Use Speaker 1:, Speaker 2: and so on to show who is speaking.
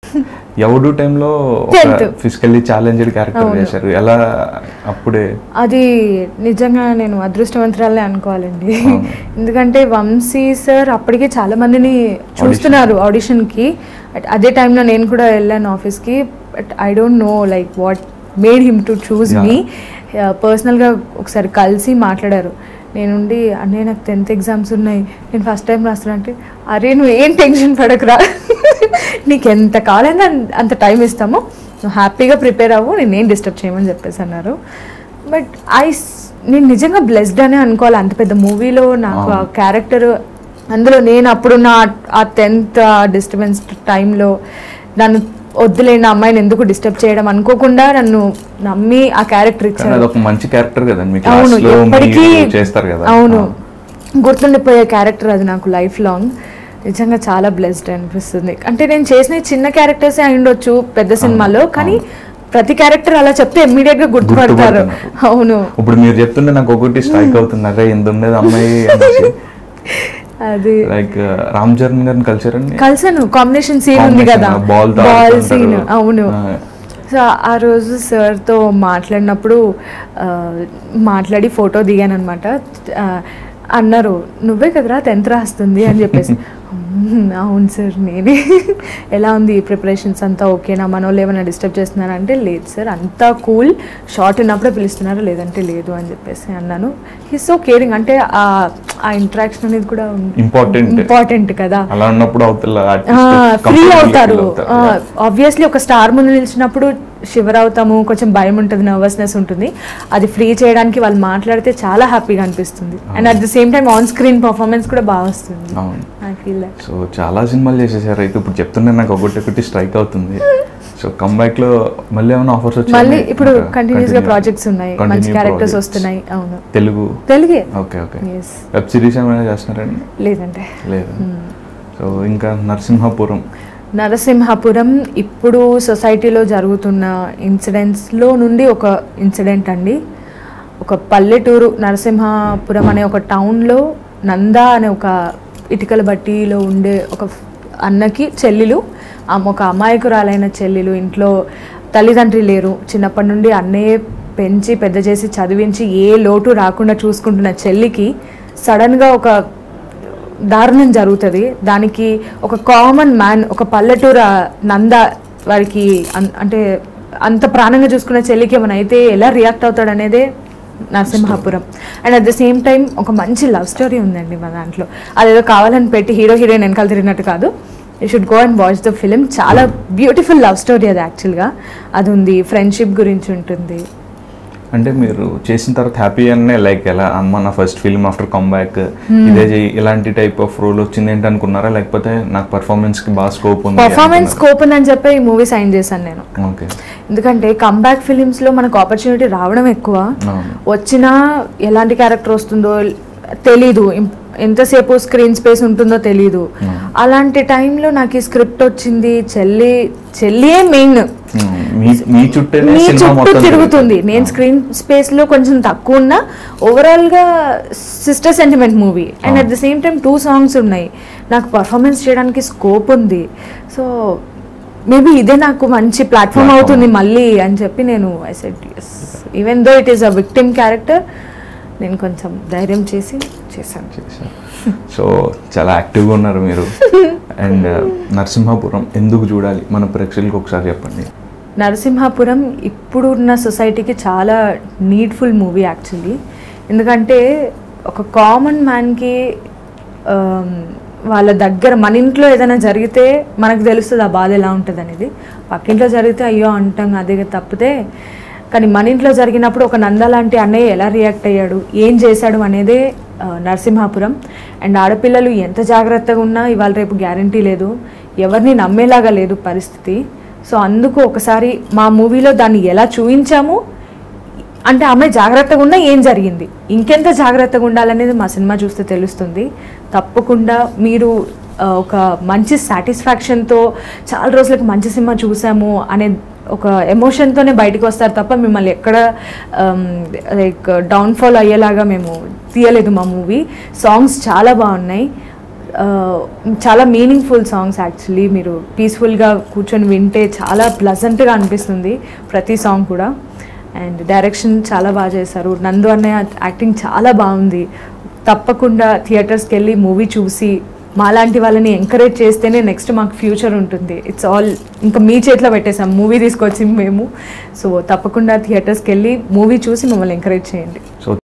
Speaker 1: ఎవడు టైంలో ఒక
Speaker 2: Tenth.
Speaker 1: ఫిజికల్లీ ఛాలెంజ్డ్ క్యారెక్టర్
Speaker 2: అవును.
Speaker 1: చేశారు ఎలా అప్పుడే
Speaker 2: అది నిజంగా నేను అదృష్టవంతురాలే అనుకోవాలండి
Speaker 1: అవును.
Speaker 2: ఎందుకంటే వంశీ సార్ అప్పటికే చాలా మందిని చూస్తున్నారు ఆడిషన్కి అదే టైంలో నేను కూడా వెళ్ళాను ఆఫీస్కి but I don't know like what made him to choose
Speaker 1: Yeah.
Speaker 2: మీ పర్సనల్గా ఒకసారి కలిసి మాట్లాడారు నేనుండి అన్నయ్య నాకు టెన్త్ ఎగ్జామ్స్ ఉన్నాయి నేను ఫస్ట్ టైం రాస్తున్నా అంటే అరే నువ్వు ఏం టెన్షన్ పడకురా నీకు ఎంత కావాలన్నా అన్- అంత టైం ఇస్తాము నువ్వు హ్యాపీగా ప్రిపేర్ అవ్వు నేను ఏం డిస్టర్బ్ చేయమని చెప్పేసి అన్నారు బట్ ఐ నేను నిజంగా బ్లెస్డ్ అనే అనుకోవాలి అంత పెద్ద మూవీలో నాకు ఆ
Speaker 1: అవును.
Speaker 2: క్యారెక్టర్ అందులో నేను అప్పుడున్న ఆ- ఆ టెన్త్ డిస్టర్బెన్స్ టైంలో నన్ను వద్దులేండి ఆ అమ్మాయిని ఎందుకు డిస్టర్బ్ చేయడం అనుకోకుండా నన్ను నమ్మి ఆ క్యారెక్టర్
Speaker 1: కానీ
Speaker 2: ఇచ్చారు
Speaker 1: అదొక మంచి క్యారెక్టర్ కదండి మీ
Speaker 2: అవును
Speaker 1: క్లాస్ లో
Speaker 2: ఎప్పటికీ
Speaker 1: మీరు చేస్తారు కదా
Speaker 2: అవును
Speaker 1: ఆ.
Speaker 2: గుర్తుండిపోయే క్యారెక్టర్ అది నాకు లైఫ్ లాంగ్ నిజంగా చాలా బ్లెస్డ్ అనిపిస్తుంది అంటే నేను చేసిన చిన్న క్యారెక్టర్సే అయి ఉండొచ్చు పెద్ద సినిమాలో కానీ ప్రతి క్యారెక్టర్ అలా చెప్తే ఇమ్మీడియట్ గా గుర్తుపడతారు
Speaker 1: గుర్తుపడతారు.
Speaker 2: అవును
Speaker 1: ఇప్పుడు మీరు చెప్తుంటే నాకు ఒకటి స్ట్రైక్ అవుతుంది అరే ఎంత ఉండేది అమ్మాయి
Speaker 2: అది
Speaker 1: లైక్ రామ్ చరణ్ గారిని కలిసారండి
Speaker 2: కలిసాను కాంబినేషన్ సీన్ ఉంది కదా
Speaker 1: Combination, ball తో
Speaker 2: బాల్
Speaker 1: ఆడుతుంటారు.
Speaker 2: సీన్ అవును
Speaker 1: ఆ.
Speaker 2: సో ఆ రోజు సార్తో మాట్లాడినప్పుడు ఆ, మాట్లాడి ఫోటో దిగాను అనమాట అన్నారు నువ్వే కదరా టెన్త్ రాస్తుంది అని చెప్పేసి "మ్మ్, అవును సార్ నేనే ఎలా ఉంది ప్రిపరేషన్స్ అంతా ఓకేనా మనోళ్ళు ఏమైనా డిస్టర్బ్ చేస్తున్నారా అంటే లేదు సార్ అంతా కూల్ షార్ట్ ఉన్నప్పుడే పిలుస్తున్నారు లేదంటే లేదు అని చెప్పేసి అన్నాను హీ సో కేరింగ్ అంటే ఆ ఆ ఇంటరాక్షన్ అనేది కూడా
Speaker 1: Important.
Speaker 2: ఇంపార్టెంట్ కదా
Speaker 1: అలా ఉన్నప్పుడు అవతల
Speaker 2: ఫ్రీ అవుతారు ఆబ్వియస్లీ ఒక స్టార్ ముందు నిలిచినప్పుడు షివర్ అవుతాము కొంచెం భయం ఉంటుంది నర్వస్నెస్ ఉంటుంది అది ఫ్రీ చేయడానికి వాళ్ళు మాట్లాడితే చాలా హ్యాపీగా అనిపిస్తుంది and at the same time on screen performance కూడా బాగా వస్తుంది
Speaker 1: అవును
Speaker 2: ఐ ఫీల్ దట్
Speaker 1: సో చాలా సినిమాలు చేసేసారు అయితే ఇప్పుడు చెప్తుంటే నాకు ఒకటి ఒకటి స్ట్రైక్ అవుతుంది సో కమ్బ్యాక్ లో మళ్ళీ ఏమైనా ఆఫర్స్ వచ్చాయి
Speaker 2: మళ్ళీ ఇప్పుడు కంటిన్యూస్ గా ప్రాజెక్ట్స్ ఉన్నాయి మంచి క్యారెక్టర్స్ వస్తున్నాయి అవును
Speaker 1: తెలుగు
Speaker 2: తెలుగే
Speaker 1: okay okay
Speaker 2: yes
Speaker 1: web series ఏమైనా చేస్తున్నారండి
Speaker 2: లేదంటే
Speaker 1: లేదు సో ఇంకా నరసింహపురం
Speaker 2: నరసింహపురం ఇప్పుడు సొసైటీలో జరుగుతున్న ఇన్సిడెంట్స్లో నుండి ఒక ఇన్సిడెంట్ అండి ఒక పల్లెటూరు నరసింహపురం అనే ఒక టౌన్లో నంద అనే ఒక ఇటుకల బట్టిలో ఉండే ఒక అన్నకి చెల్లెలు ఆమె ఒక అమాయకురాలైన చెల్లెలు ఇంట్లో తల్లిదండ్రి లేరు చిన్నప్పటి నుండి అన్నయ్య పెంచి పెద్ద చేసి చదివించి ఏ లోటు రాకుండా చూసుకుంటున్న చెల్లికి సడన్గా ఒక దారుణం జరుగుతుంది దానికి ఒక కామన్ మ్యాన్ ఒక పల్లెటూరు ఆ నంద వారికి అన్- అంటే అంత ప్రాణంగా చూసుకున్న చెల్లికి ఏమైనా అయితే ఎలా రియాక్ట్ అవుతాడు అనేదే Narasimhapuram and at the same time ఒక మంచి లవ్ స్టోరీ ఉందండి మా దాంట్లో అదేదో కావాలని పెట్టి హీరో హీరోయిన్ వెనకాల తిరిగినట్టు కాదు you should go and watch the film చాలా బ్యూటిఫుల్ లవ్ స్టోరీ అది యాక్చువల్గా అది ఉంది ఫ్రెండ్షిప్ గురించి ఉంటుంది
Speaker 1: అంటే మీరు చేసిన తర్వాత హ్యాపీ అనే లైక్ ఎలా అమ్మ నా ఫస్ట్ ఫిల్మ్ ఆఫ్టర్ కమ్బ్యాక్ ఇదే చెయ్యి ఇలాంటి టైప్ ఆఫ్ రోల్ వచ్చింది ఏంటి అనుకున్నారా లేకపోతే నాకు పర్ఫార్మెన్స్ కి బాగా స్కోప్ ఉంది
Speaker 2: పర్ఫార్మెన్స్ స్కోప్ ఉందని చెప్పి ఈ మూవీ సైన్ చేశాను నేను
Speaker 1: ఓకే
Speaker 2: ఎందుకంటే కంబ్యాక్ ఫిలిమ్స్లో మనకు ఆపర్చునిటీ రావడం ఎక్కువ
Speaker 1: అవును
Speaker 2: వచ్చినా ఎలాంటి క్యారెక్టర్ వస్తుందో తెలీదు ఇం- ఎంతసేపు స్క్రీన్ స్పేస్ ఉంటుందో తెలీదు అలాంటి టైంలో నాకు ఈ స్క్రిప్ట్ వచ్చింది చెల్లి చెల్లియే మెయిన్
Speaker 1: మీ మీ చుట్టేనే
Speaker 2: మీ
Speaker 1: సినిమా
Speaker 2: చుట్టూ
Speaker 1: మొత్తం
Speaker 2: తిరుగుతుంది నేను స్క్రీన్ స్పేస్ లో కొంచెం తక్కువ ఉన్నా ఓవరాల్ గా sister sentiment movie and at the same time two songs ఉన్నాయి నాకు పర్ఫార్మెన్స్ చేయడానికి స్కోప్ ఉంది సో మేబీ ఇదే నాకు మంచి ప్లాట్ఫామ్
Speaker 1: Platform.
Speaker 2: అవుతుంది మళ్ళీ అని చెప్పి నేను I said yes even though it is a victim character నేను కొంచెం ధైర్యం చేసి చేశాను
Speaker 1: చేశారు సో చాలా యాక్టివ్గా ఉన్నారు మీరు అండ్ నరసింహాపురం ఎందుకు చూడాలి మన ప్రేక్షకులకు ఒకసారి చెప్పండి
Speaker 2: నరసింహాపురం ఇప్పుడున్న సొసైటీకి చాలా నీడ్ఫుల్ మూవీ యాక్చువల్లీ ఎందుకంటే ఒక కామన్ మ్యాన్కి వాళ్ళ దగ్గర మన ఇంట్లో ఏదైనా జరిగితే మనకు తెలుస్తుంది ఆ బాధ ఎలా ఉంటుంది అనేది పక్కింట్లో జరిగితే అయ్యో అంటాం అదే తప్పితే కానీ మన ఇంట్లో జరిగినప్పుడు ఒక నంద లాంటి అన్నయ్య ఎలా రియాక్ట్ అయ్యాడు ఏం చేశాడు అనేదే ఆ, నరసింహాపురం అండ్ ఆడపిల్లలు ఎంత జాగ్రత్తగా ఉన్నా ఇవాళ రేపు గ్యారంటీ లేదు ఎవరిని నమ్మేలాగా లేదు పరిస్థితి సో అందుకు ఒకసారి మా మూవీలో దాన్ని ఎలా చూపించాము అంటే ఆమె జాగ్రత్తగా ఉన్నా ఏం జరిగింది ఇంకెంత జాగ్రత్తగా ఉండాలనేది మా సినిమా చూస్తే తెలుస్తుంది తప్పకుండా మీరు ఆ, ఒక మంచి సాటిస్ఫాక్షన్తో చాలా రోజులకు మంచి సినిమా చూసాము అనే ఒక ఎమోషన్తోనే బయటకు వస్తారు తప్ప మిమ్మల్ని ఎక్కడ లైక్ డౌన్ఫాల్ అయ్యేలాగా మేము తీయలేదు మా మూవీ సాంగ్స్ చాలా బాగున్నాయి చాలా మీనింగ్ఫుల్ సాంగ్స్ యాక్చువల్లీ మీరు పీస్ఫుల్గా కూర్చొని వింటే చాలా ప్లజెంట్గా అనిపిస్తుంది ప్రతి సాంగ్ కూడా అండ్ డైరెక్షన్ చాలా బాగా చేశారు నందు అన్నయ్య యాక్టింగ్ చాలా బాగుంది తప్పకుండా థియేటర్స్కి వెళ్ళి మూవీ చూసి మాలాంటి వాళ్ళని ఎంకరేజ్ చేస్తేనే నెక్స్ట్ మాకు ఫ్యూచర్ ఉంటుంది ఇట్స్ ఆల్ ఇంకా మీ చేతిలో పెట్టేసాం మూవీ తీసుకొచ్చి మేము సో తప్పకుండా థియేటర్స్కి వెళ్ళి మూవీ చూసి మమ్మల్ని ఎంకరేజ్ చేయండి
Speaker 1: సో